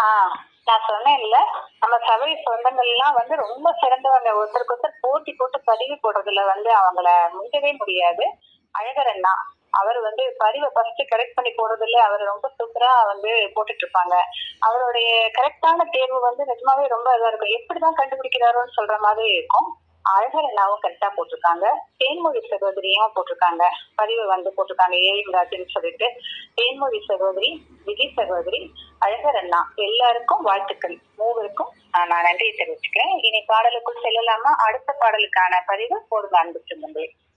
ஆஹ் நான் சொன்னேன்ல நம்ம சபரி சொந்தங்கள்லாம் வந்து ரொம்ப சிறந்தவங்க ஒருத்தருக்கு ஒருத்தர் போட்டி போட்டு பதிவு போடுறதுல வந்து அவங்கள முந்தவே முடியாது அழகர் அண்ணா அவர் வந்து பதிவை ஃபர்ஸ்ட் கரெக்ட் பண்ணி போடுறதுல அவர் ரொம்ப சூப்பரா வந்து போட்டுட்டு இருப்பாங்க அவருடைய கரெக்டான தேர்வு வந்து நிஜமாவே ரொம்ப இதா இருக்கும் எப்படிதான் கண்டுபிடிக்கிறாரோன்னு சொல்ற மாதிரி இருக்கும் அழகர் அண்ணாவும் கரெக்டா போட்டிருக்காங்க தேன்மொழி சகோதரியும் போட்டிருக்காங்க பதிவு வந்து போட்டிருக்காங்க ஏஎம் ராஜன் சொல்லிட்டு தேன்மொழி சகோதரி விஜய் சகோதரி அழகர் அண்ணா எல்லாருக்கும் வாழ்த்துக்கள் மூவருக்கும் ஆஹ் நான் நன்றியை தெரிவிச்சுக்கிறேன் இனி பாடலுக்குள் செல்லலாமா அடுத்த பாடலுக்கான பதிவு போடுங்க அன்பு சொந்தங்களே